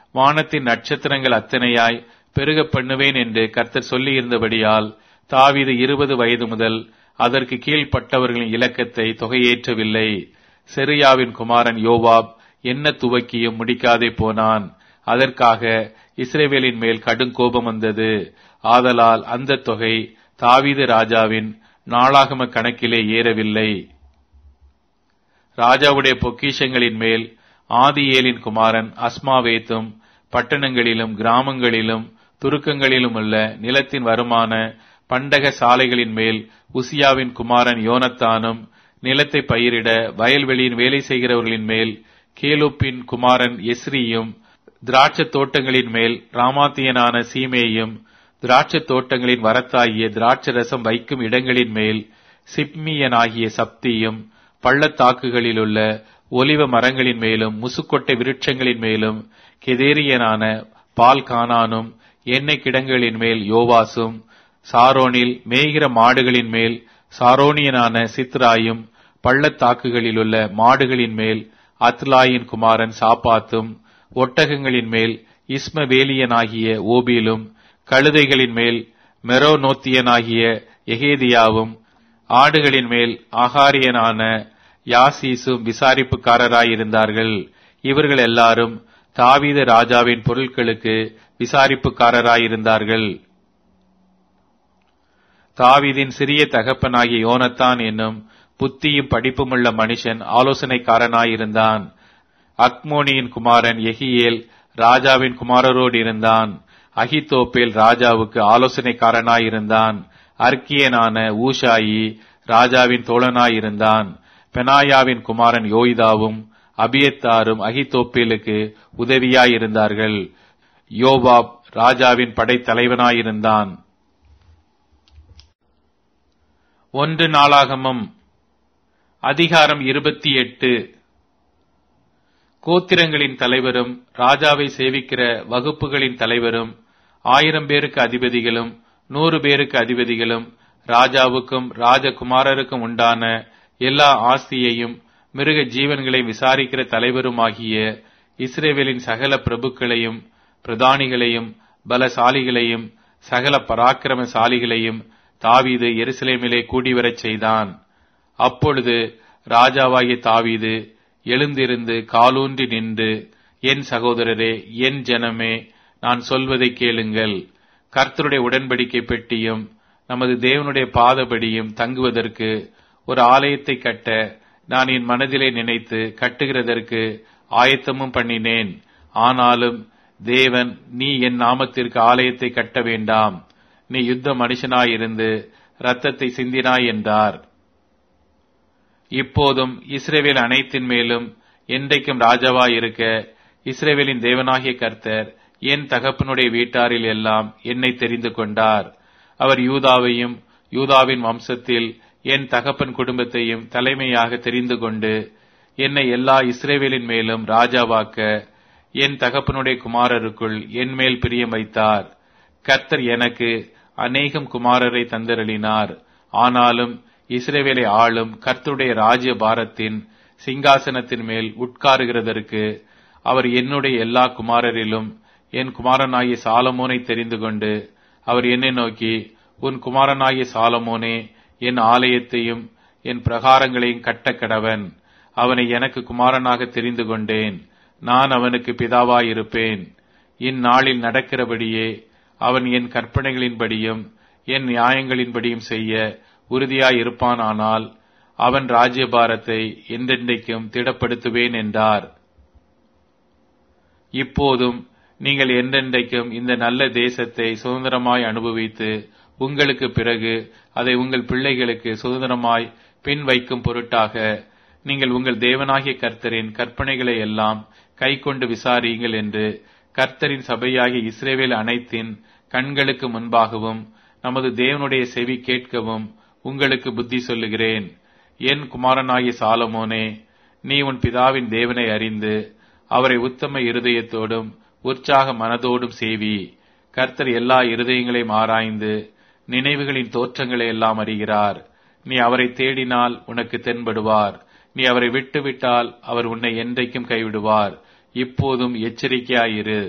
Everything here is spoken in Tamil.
வானத்தின் நட்சத்திரங்கள் அத்தனையாய் பெருக பண்ணுவேன் என்று கர்த்தர் சொல்லியிருந்தபடியால் தாவீது இருபது வயது முதல் அதற்கு கீழ்ப்பட்டவர்களின் இலக்கத்தை தொகையேற்றவில்லை செரியாவின் குமாரன் யோவாப் என்ன துவக்கியும் முடிக்காதே போனான் அதற்காக இஸ்ரேவேலின் மேல் கடும் கோபம் வந்தது ஆதலால் அந்த தொகை தாவீது ராஜாவின் நாளாகம கணக்கிலே ஏறவில்லை ராஜாவுடைய பொக்கிஷங்களின் மேல் ஆதியேலின் குமாரன் அஸ்மாவேத்தும் பட்டணங்களிலும் கிராமங்களிலும் துருக்கங்களிலும் உள்ள நிலத்தின் வருமான பண்டக சாலைகளின் மேல் உசியாவின் குமாரன் யோனத்தானும் நிலத்தை பயிரிட வயல்வெளியின் வேலை செய்கிறவர்களின் மேல் கேலூப்பின் குமாரன் எஸ்ரியும் திராட்சத் தோட்டங்களின் மேல் ராமாத்தியனான சீமேயும் திராட்சத் தோட்டங்களின் வரத்தாகிய திராட்சரசம் வைக்கும் இடங்களின் மேல் சிப்மியனாகிய சப்தியும் பள்ளத்தாக்குகளிலுள்ள ஒலிவ மரங்களின் மேலும் முசுக்கொட்டை விருட்சங்களின் மேலும் கெதேரியனான பால்கானானும் எண்ணெய் கிடங்குகளின் மேல் யோவாசும் சாரோனில் மேய்கிற மாடுகளின் மேல் சாரோனியனான சித்ராயும் பள்ளத்தாக்குகளிலுள்ள மாடுகளின் மேல் அத்லாயின் குமாரன் சாப்பாத்தும் ஒட்டகங்களின் மேல் இஸ்மவேலியனாகிய ஓபிலும் கழுதைகளின் மேல் மெரோனோத்தியனாகிய எகேதியாவும் ஆடுகளின் மேல் ஆகாரியனான யாசீசும் விசாரிப்புக்காரராயிருந்தார்கள் இவர்கள் எல்லாரும் தாவீத ராஜாவின் பொருட்களுக்கு விசாரிப்புக்காரராயிருந்தார்கள் தாவீதின் சிறிய தகப்பனாகிய யோனத்தான் என்னும் புத்தியும் படிப்புமுள்ள மனுஷன் ஆலோசனைக்காரனாயிருந்தான் அக்மோனியின் குமாரன் எகியேல் ராஜாவின் குமாரரோடு இருந்தான் அகித்தோப்பேல் ராஜாவுக்கு ஆலோசனைக்காரனாயிருந்தான் அர்க்கியனான ஊஷாயி ராஜாவின் தோழனாயிருந்தான் பெனாயாவின் குமாரன் யோய்தாவும் அபியத்தாரும் அகித்தோப்பேலுக்கு உதவியாயிருந்தார்கள் யோபாப் ராஜாவின் படைத்தலைவனாயிருந்தான் ஒன்று நாளாகமம் அதிகாரம் இருபத்தி எட்டு கோத்திரங்களின் தலைவரும் ராஜாவை சேவிக்கிற வகுப்புகளின் தலைவரும் ஆயிரம் பேருக்கு அதிபதிகளும் நூறு பேருக்கு அதிபதிகளும் ராஜாவுக்கும் ராஜகுமாரருக்கும் உண்டான எல்லா ஆஸ்தியையும் மிருக ஜீவன்களை விசாரிக்கிற தலைவருமாகிய இஸ்ரேவேலின் சகல பிரபுக்களையும் பிரதானிகளையும் பலசாலிகளையும் சகல பராக்கிரமசாலிகளையும் தாவீது எருசலேமிலே கூடிவரச் செய்தான் அப்பொழுது ராஜாவாகிய தாவீது எழுந்திருந்து காலூன்றி நின்று என் சகோதரரே என் ஜனமே நான் சொல்வதை கேளுங்கள் கர்த்தருடைய உடன்படிக்கை பெட்டியும் நமது தேவனுடைய பாதபடியும் தங்குவதற்கு ஒரு ஆலயத்தை கட்ட நான் என் மனதிலே நினைத்து கட்டுகிறதற்கு ஆயத்தமும் பண்ணினேன் ஆனாலும் தேவன் நீ என் நாமத்திற்கு ஆலயத்தை கட்ட வேண்டாம் நீ யுத்த மனுஷனாயிருந்து ரத்தத்தை சிந்தினாய் என்றார் இப்போதும் இஸ்ரேவேல் அனைத்தின் மேலும் என்றைக்கும் ராஜாவாயிருக்க இஸ்ரேவேலின் தேவனாகிய கர்த்தர் என் தகப்பனுடைய வீட்டாரில் எல்லாம் என்னை தெரிந்து கொண்டார் அவர் யூதாவையும் யூதாவின் வம்சத்தில் என் தகப்பன் குடும்பத்தையும் தலைமையாக தெரிந்து கொண்டு என்னை எல்லா இஸ்ரேவேலின் மேலும் ராஜாவாக்க என் தகப்பனுடைய குமாரருக்குள் என் மேல் பிரியம் வைத்தார் கர்த்தர் எனக்கு அநேகம் குமாரரை தந்தரளினார் ஆனாலும் இஸ்ரேவேலை ஆளும் கர்த்தருடைய ராஜ்ய பாரத்தின் சிங்காசனத்தின் மேல் உட்காருகிறதற்கு அவர் என்னுடைய எல்லா குமாரரிலும் என் குமாரனாகிய சாலமோனை தெரிந்து கொண்டு அவர் என்னை நோக்கி உன் குமாரனாகிய சாலமோனே என் ஆலயத்தையும் என் பிரகாரங்களையும் கட்டக்கடவன் அவனை எனக்கு குமாரனாக தெரிந்து கொண்டேன் நான் அவனுக்கு பிதாவாயிருப்பேன் இந்நாளில் நடக்கிறபடியே அவன் என் கற்பனைகளின்படியும் என் நியாயங்களின்படியும் செய்ய உறுதியாயிருப்பானானால் அவன் ராஜ்யபாரத்தை என்றென்றைக்கும் திடப்படுத்துவேன் என்றார் இப்போதும் நீங்கள் என்றென்றைக்கும் இந்த நல்ல தேசத்தை சுதந்திரமாய் அனுபவித்து உங்களுக்கு பிறகு அதை உங்கள் பிள்ளைகளுக்கு சுதந்திரமாய் பின் வைக்கும் பொருட்டாக நீங்கள் உங்கள் தேவனாகிய கர்த்தரின் கற்பனைகளை எல்லாம் கைக்கொண்டு விசாரியுங்கள் என்று கர்த்தரின் சபையாகிய இஸ்ரேவேல் அனைத்தின் கண்களுக்கு முன்பாகவும் நமது தேவனுடைய செவி கேட்கவும் உங்களுக்கு புத்தி சொல்லுகிறேன் என் குமாரனாகிய சாலமோனே நீ உன் பிதாவின் தேவனை அறிந்து அவரை உத்தம இருதயத்தோடும் உற்சாக மனதோடும் சேவி கர்த்தர் எல்லா இருதயங்களையும் ஆராய்ந்து நினைவுகளின் தோற்றங்களை எல்லாம் அறிகிறார் நீ அவரை தேடினால் உனக்கு தென்படுவார் நீ அவரை விட்டுவிட்டால் அவர் உன்னை என்றைக்கும் கைவிடுவார் இப்போதும் எச்சரிக்கையாயிரு